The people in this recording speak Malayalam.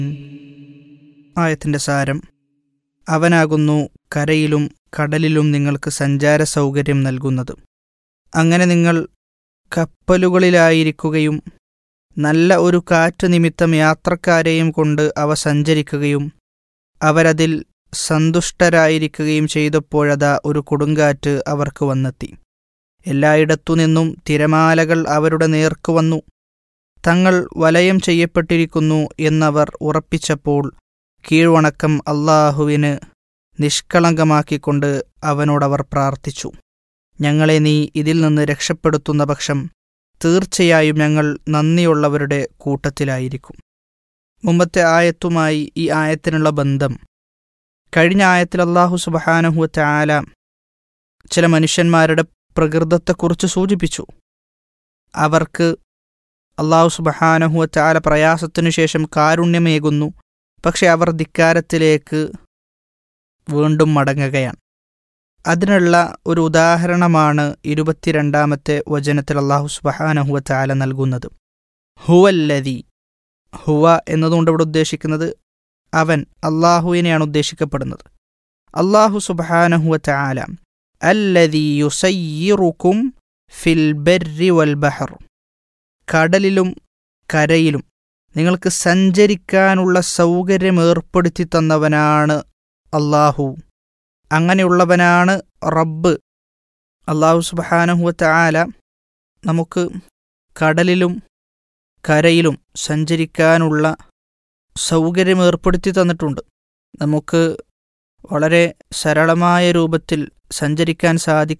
ആയത്തിൻ്റെ സാരം അവനാകുന്നു കരയിലും കടലിലും നിങ്ങൾക്ക് സഞ്ചാര സൗകര്യം നൽകുന്നത് അങ്ങനെ നിങ്ങൾ കപ്പലുകളിലായിരിക്കുകയും നല്ല ഒരു കാറ്റ് നിമിത്തം യാത്രക്കാരെയും കൊണ്ട് അവ സഞ്ചരിക്കുകയും അവരതിൽ സന്തുഷ്ടരായിരിക്കുകയും ചെയ്തപ്പോഴതാ ഒരു കൊടുങ്കാറ്റ് അവർക്ക് വന്നെത്തി എല്ലായിടത്തുനിന്നും തിരമാലകൾ അവരുടെ നേർക്ക് വന്നു തങ്ങൾ വലയം ചെയ്യപ്പെട്ടിരിക്കുന്നു എന്നവർ ഉറപ്പിച്ചപ്പോൾ കീഴ്വണക്കം അള്ളാഹുവിന് നിഷ്കളങ്കമാക്കിക്കൊണ്ട് അവനോടവർ പ്രാർത്ഥിച്ചു ഞങ്ങളെ നീ ഇതിൽ നിന്ന് രക്ഷപ്പെടുത്തുന്ന പക്ഷം തീർച്ചയായും ഞങ്ങൾ നന്ദിയുള്ളവരുടെ കൂട്ടത്തിലായിരിക്കും മുമ്പത്തെ ആയത്തുമായി ഈ ആയത്തിനുള്ള ബന്ധം കഴിഞ്ഞ ആയത്തിൽ അള്ളാഹു സുബഹാനഹുവ ചാല ചില മനുഷ്യന്മാരുടെ പ്രകൃതത്തെക്കുറിച്ച് സൂചിപ്പിച്ചു അവർക്ക് അള്ളാഹു സുബഹാനഹുവ ചാല പ്രയാസത്തിനു ശേഷം കാരുണ്യമേകുന്നു പക്ഷെ അവർ ധിക്കാരത്തിലേക്ക് വീണ്ടും മടങ്ങുകയാണ് അതിനുള്ള ഒരു ഉദാഹരണമാണ് ഇരുപത്തിരണ്ടാമത്തെ വചനത്തിൽ അള്ളാഹു സുബഹാനഹുവ ചാല നൽകുന്നത് ഹുവല്ലതി ഹുവ എന്നതുകൊണ്ട് ഇവിടെ ഉദ്ദേശിക്കുന്നത് അവൻ അള്ളാഹുവിനെയാണ് ഉദ്ദേശിക്കപ്പെടുന്നത് അള്ളാഹു സുബഹാനഹുവ ചാല അല്ലതി യുസയ്യിറുക്കും ഫിൽ ബർരി വൽ ബഹർ കടലിലും കരയിലും നിങ്ങൾക്ക് സഞ്ചരിക്കാനുള്ള സൗകര്യം ഏർപ്പെടുത്തി തന്നവനാണ് അള്ളാഹു അങ്ങനെയുള്ളവനാണ് റബ്ബ് അള്ളാഹു സുബഹാനഹുവത്ത ആല നമുക്ക് കടലിലും കരയിലും സഞ്ചരിക്കാനുള്ള സൗകര്യം ഏർപ്പെടുത്തി തന്നിട്ടുണ്ട് നമുക്ക് വളരെ സരളമായ രൂപത്തിൽ സഞ്ചരിക്കാൻ സാധി